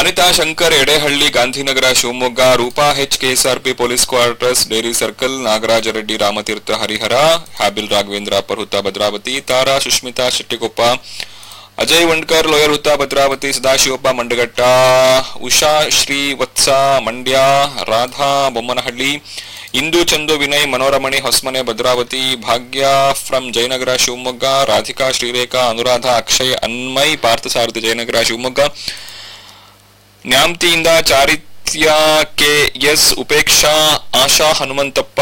Anita Shankar Edehalli Gandhinagar Shivamogga Roopa H KSRP police quarters dairy circle Nagaraja Reddy Ramathirtha Harihara ಹ್ಯಾಬಿಲ್ ರಾಘವೇಂದ್ರ ಪರ್ಹುತ Bhadravathi Tara Sushmitha Shettikoppa Ajay Vandkar lower Hutha Bhadravathi Sadashivappa ಮಂಡಗಟ್ಟ Usha Shri ವತ್ಸ Mandya Radha Bommanahalli into Chandu Vinay ಮನೋರಮಣಿ Hosamane Bhadravathi Bhagya from Jayanagar Shivamogga Radhika Srirekha Anuradha Akshay Anmay Parthasarathi Jayanagar Shivamogga ನ್ಯಾಮ್ತಿಯಿಂದ Charitya K S Upeksha Asha Hanumanthappa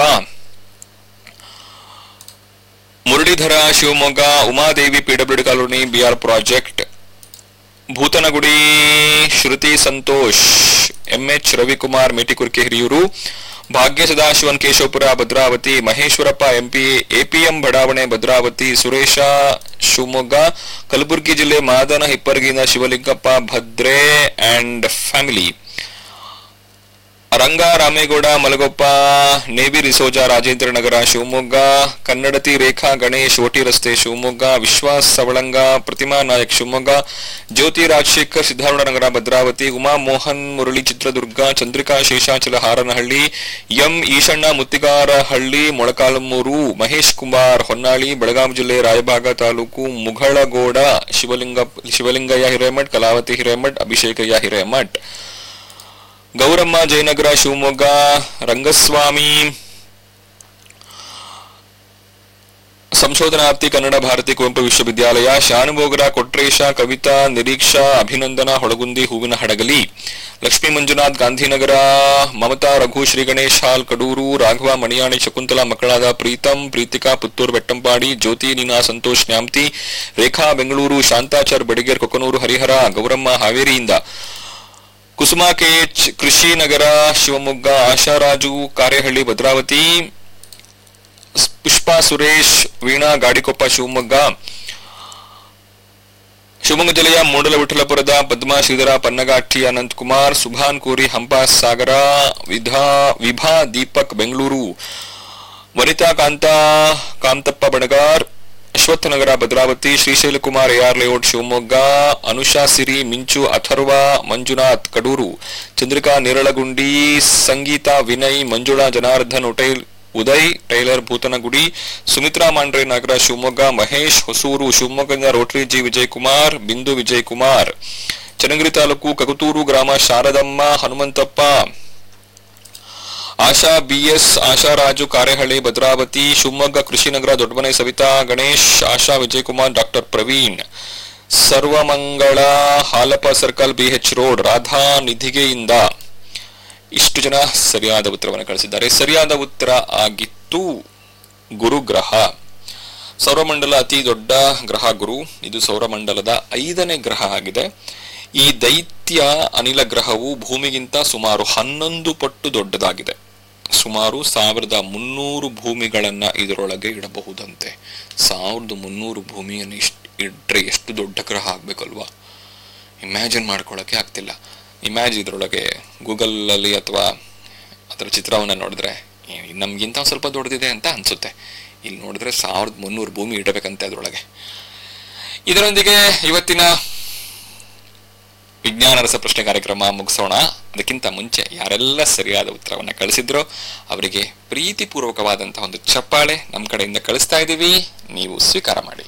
Muralidhara Shivamogga Umadevi PWD colony BR project Bhoothanagudi Shruthi Santhosh MH Ravikumar Metikurke Hiriyur Bhagya Sadashivan Keshavapura Bhadravathi Maheshwarappa MP APM ಬಡಾವಣೆ ಭದ್ರಾವತಿ ಸುರೇಶ ಶಿವಮೊಗ್ಗ ಕಲಬುರಗಿ ಜಿಲ್ಲೆ ಮಾದನ ಹಿಪ್ಪರ್ಗಿಯಿಂದ ಶಿವಲಿಂಗಪ್ಪ ಭದ್ರೆ ಅಂಡ್ ಫ್ಯಾಮಿಲಿ ರಂಗ ರಾಮೇಗೌಡ ಮಲಗೊಪ್ಪ ನೇವಿ ರಿಸೋಜ ರಾಜೇಂದ್ರ ನಗರ ಶಿವಮೊಗ್ಗ ಕನ್ನಡತಿ ರೇಖಾ ಗಣೇಶ್ ಓಟಿ ರಸ್ತೆ ಶಿವಮೊಗ್ಗ ವಿಶ್ವಾಸ್ ಸವಳಂಗ ಪ್ರತಿಮಾ ನಾಯಕ್ ಶಿವಮೊಗ್ಗ ಜ್ಯೋತಿ ರಾಜಶೇಖರ್ ಸಿದ್ದಾರೂಢ ನಗರ ಭದ್ರಾವತಿ ಉಮಾ ಮೋಹನ್ ಮುರಳಿ ಚಿತ್ರದುರ್ಗ ಚಂದ್ರಿಕಾ ಶೇಷಾಚಲ ಹಾರನಹಳ್ಳಿ ಎಂ ಈಶಣ್ಣ ಮುತ್ತಿಗಾರಹಳ್ಳಿ ಮೊಳಕಾಲಮೂರು ಮಹೇಶ್ ಕುಮಾರ್ ಹೊನ್ನಾಳಿ ಬೆಳಗಾವಿ ಜಿಲ್ಲೆ ರಾಯಭಾಗ ತಾಲೂಕು ಮುಗಳಗೋಡ ಶಿವಲಿಂಗ ಶಿವಲಿಂಗಯ್ಯ ಹಿರೇಮಠ್ ಕಲಾವತಿ ಹಿರೇಮಠ್ ಅಭಿಷೇಕಯ್ಯ ಹಿರೇಮಠ್ ಗೌರಮ್ಮ ಜಯನಗರ ಶಿವಮೊಗ್ಗ ರಂಗಸ್ವಾಮಿ ಸಂಶೋಧನಾರ್ಥಿ ಕನ್ನಡ ಭಾರತಿ ಕುವೆಂಪು ವಿಶ್ವವಿದ್ಯಾಲಯ ಶಾನುಭೋಗರ ಕೊಟ್ರೇಶ ಕವಿತಾ ನಿರೀಕ್ಷಾ ಅಭಿನಂದನಾ ಹೊಳಗುಂದಿ ಹೂವಿನ ಹಡಗಲಿ ಲಕ್ಷ್ಮೀ ಮಂಜುನಾಥ್ ಗಾಂಧಿನಗರ ಮಮತಾ ರಘು ಶ್ರೀ ಗಣೇಶ್ ಹಾಲ್ ಕಡೂರು ರಾಘವ ಮಣಿಯಾಣಿ ಶಕುಂತಲಾ ಮಕ್ಕಳಾದ ಪ್ರೀತಂ ಪ್ರೀತಿಕಾ ಪುತ್ತೂರು ಬೆಟ್ಟಂಪಾಡಿ ಜ್ಯೋತಿ ನೀನಾ ಸಂತೋಷ್ ನ್ಯಾಮ್ತಿ ರೇಖಾ ಬೆಂಗಳೂರು ಶಾಂತಾಚಾರ್ ಬಡಿಗೇರ್ ಕೊಕ್ಕನೂರು ಹರಿಹರ ಗೌರಮ್ಮ ಹಾವೇರಿಯಿಂದ ಕುಸುಮಾ ಕೆಎಚ್ ಕೃಷಿ ನಗರ ಶಿವಮೊಗ್ಗ ಆಶಾರಾಜು ಕಾರೇಹಳ್ಳಿ ಭದ್ರಾವತಿ ಸ್- ಪುಷ್ಪಾ ಸುರೇಶ್ ವೀಣಾ ಗಾಡಿಕೊಪ್ಪ ಶಿವಮೊಗ್ಗ ಶಿವಮೊಗ್ಗ ಜಿಲ್ಲೆಯ ಮೂಡಲವಿಠಲಪುರದ ಪದ್ಮಾ ಶ್ರೀಧರ ಪನ್ನಗಾಠಿ ಅನಂತ್ ಕುಮಾರ್ ಸುಭಾನ್ ಕೋರಿ ಹಂಪ ಸಾಗರ ವಿಧಾ ವಿಭಾ ದೀಪಕ್ ಬೆಂಗಳೂರು ವನಿತಾ ಕಾಂತ ಕಾಂತಪ್ಪ ಬಣಗಾರ್ ಅಶ್ವತ್ಥನಗರ ಭದ್ರಾವತಿ ಶ್ರೀಶೈಲಕುಮಾರ್ ಎಆರ್ ಲೇಔಟ್ ಶಿವಮೊಗ್ಗ ಅನುಷಾ ಸಿರಿ ಮಿಂಚು ಅಥರ್ವ ಮಂಜುನಾಥ್ ಕಡೂರು ಚಂದ್ರಿಕಾ ನೇರಳಗುಂಡಿ ಸಂಗೀತಾ ವಿನಯ್ ಮಂಜುಳಾ ಜನಾರ್ದನ್ ಉಟೈಲ್ ಉದಯ್ ಟೈಲರ್ ಭೂತನಗುಡಿ ಸುಮಿತ್ರಾ ಮಾಂಡ್ರೆ ನಗರ ಶಿವಮೊಗ್ಗ ಮಹೇಶ್ ಹೊಸೂರು ಶಿವಮೊಗ್ಗದ ರೋಟರಿ ಜಿ ವಿಜಯಕುಮಾರ್ ಬಿಂದು ವಿಜಯಕುಮಾರ್ ಚನ್ನಗಿರಿ ತಾಲೂಕು ಕಗತೂರು ಗ್ರಾಮ Sharadamma Hanumanthappa Asha BS Asharaju Karehalli Bhadravathi Shivamogga Krishinagar Doddamane Savitha Ganesh Asha Vijayakumar doctor Praveen Sarvamangala Halapa circle BH road Radha ನಿಧಿಗೆಯಿಂದ ಇಷ್ಟು ಜನ ಸರಿಯಾದ ಉತ್ತರವನ್ನು ಕಳಿಸಿದ್ದಾರೆ ಸರಿಯಾದ ಉತ್ತರ ಆಗಿತ್ತು ಗುರುಗ್ರಹ ಸೌರಮಂಡಲ ಅತಿ ದೊಡ್ಡ ಗ್ರಹ ಗುರು ಇದು ಸೌರಮಂಡಲದ ಐದನೇ ಗ್ರಹ ಆಗಿದೆ ಈ ದೈತ್ಯ ಅನಿಲ ಗ್ರಹವು ಭೂಮಿಗಿಂತ ಸುಮಾರು ಹನ್ನೊಂದು ಪಟ್ಟು ದೊಡ್ಡದಾಗಿದೆ ಸುಮಾರು ಸಾವಿರದ ಮುನ್ನೂರು ಭೂಮಿಗಳನ್ನ ಇದರೊಳಗೆ ಇಡಬಹುದಂತೆ ಸಾವಿರದ ಮುನ್ನೂರು ಭೂಮಿಯನ್ನು ಇಷ್ಟು ಇಟ್ರೆ ಎಷ್ಟು ದೊಡ್ಡ ಗ್ರಹ ಆಗ್ಬೇಕಲ್ವಾ ಇಮ್ಯಾಜಿನ್ ಮಾಡ್ಕೊಳ್ಳೋಕೆ ಆಗ್ತಿಲ್ಲ ಇಮ್ಯಾಜ್ ಇದರೊಳಗೆ ಗೂಗಲಲ್ಲಿ ಅಥವಾ ಅದರ ಚಿತ್ರವನ್ನು ನೋಡಿದ್ರೆ ಏ, ನಮ್ಗಿಂತ ಒಂದ್ ಸ್ವಲ್ಪ ದೊಡ್ಡದಿದೆ ಅಂತ ಅನ್ಸುತ್ತೆ ಇಲ್ಲಿ ನೋಡಿದ್ರೆ ಸಾವಿರದ ಮುನ್ನೂರು ಭೂಮಿ ಇಡಬೇಕಂತೆ ಅದರೊಳಗೆ ಇದರೊಂದಿಗೆ ಇವತ್ತಿನ ವಿಜ್ಞಾನ ರಸ ಪ್ರಶ್ನೆ ಕಾರ್ಯಕ್ರಮ ಮುಗಿಸೋಣ ಅದಕ್ಕಿಂತ ಮುಂಚೆ ಯಾರೆಲ್ಲ ಸರಿಯಾದ ಉತ್ತರವನ್ನ ಕಳಿಸಿದ್ರೋ ಅವರಿಗೆ ಪ್ರೀತಿಪೂರ್ವಕವಾದಂತಹ ಒಂದು ಚಪ್ಪಾಳೆ ನಮ್ಮ ಕಡೆಯಿಂದ ಕಳಿಸ್ತಾ ಇದ್ದೀವಿ ನೀವು ಸ್ವೀಕಾರ ಮಾಡಿ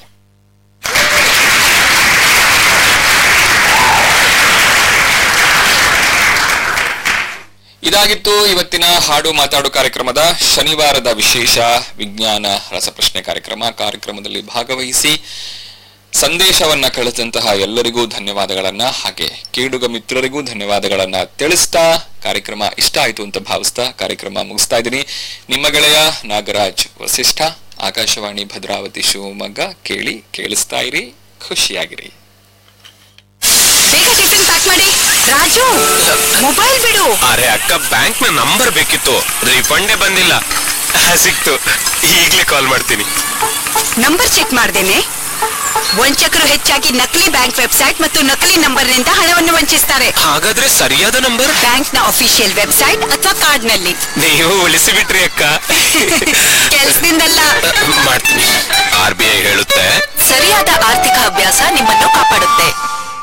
ಇದಾಗಿತ್ತು ಇವತ್ತಿನ ಹಾಡು ಮಾತಾಡು ಕಾರ್ಯಕ್ರಮದ ಶನಿವಾರದ ವಿಶೇಷ ವಿಜ್ಞಾನ ರಸಪ್ರಶ್ನೆ ಕಾರ್ಯಕ್ರಮ ಕಾರ್ಯಕ್ರಮದಲ್ಲಿ ಭಾಗವಹಿಸಿ ಸಂದೇಶವನ್ನ ಕಳಿಸಿದಂತಹ ಎಲ್ಲರಿಗೂ ಧನ್ಯವಾದಗಳನ್ನ ಹಾಗೆ ಕೇಳುಗ ಮಿತ್ರರಿಗೂ ಧನ್ಯವಾದಗಳನ್ನ ತಿಳಿಸ್ತಾ ಕಾರ್ಯಕ್ರಮ ಇಷ್ಟ ಆಯ್ತು ಅಂತ ಭಾವಿಸ್ತಾ ಕಾರ್ಯಕ್ರಮ ಮುಗಿಸ್ತಾ ಇದ್ದೀನಿ ನಿಮ್ಮ ಗೆಳೆಯ ನಾಗರಾಜ್ ವಸಿಷ್ಠ ಆಕಾಶವಾಣಿ ಭದ್ರಾವತಿ ಶಿವಮೊಗ್ಗ ಕೇಳಿ ಕೇಳಿಸ್ತಾ ಇರಿ ಖುಷಿಯಾಗಿರಿ ಬೇಗ ಟಿಫಿನ್ ಪ್ಯಾಕ್ ಮಾಡಿ ರಾಜು ಮೊಬೈಲ್ ಬಿಡು ಅರೆ ಅಕ್ಕ ಬ್ಯಾಂಕ್ ನ ನಂಬರ್ ಬೇಕಿತ್ತು ರಿಫಂಡೇ ಬಂದಿಲ್ಲ ಸಿಕ್ತು ಈಗ್ಲೇ ಕಾಲ್ ಮಾಡ್ತೀನಿ ನಂಬರ್ ಚೆಕ್ ಮಾಡ್ದೇನೆ ವಂಚಕರು ಹೆಚ್ಚಾಗಿ ನಕಲಿ ಬ್ಯಾಂಕ್ ವೆಬ್ಸೈಟ್ ಮತ್ತು ನಕಲಿ ನಂಬರ್ ನಿಂದ ಹಣವನ್ನು ವಂಚಿಸ್ತಾರೆ ಹಾಗಾದ್ರೆ ಸರಿಯಾದ ನಂಬರ್ ಬ್ಯಾಂಕ್ ನ ಅಫಿಷಿಯಲ್ ವೆಬ್ಸೈಟ್ ಅಥವಾ ಕಾರ್ಡ್ ನಲ್ಲಿ ನೀವು ಉಳಿಸಿ ಬಿಟ್ರಿ ಅಕ್ಕ ಕೆಲ್ಸದಿಂದಲ್ಲ ಮಾಡ್ತೀನಿ ಆರ್ ಬಿ ಐ ಹೇಳುತ್ತೆ ಸರಿಯಾದ ಆರ್ಥಿಕ ಅಭ್ಯಾಸ ನಿಮ್ಮನ್ನು ಕಾಪಾಡುತ್ತೆ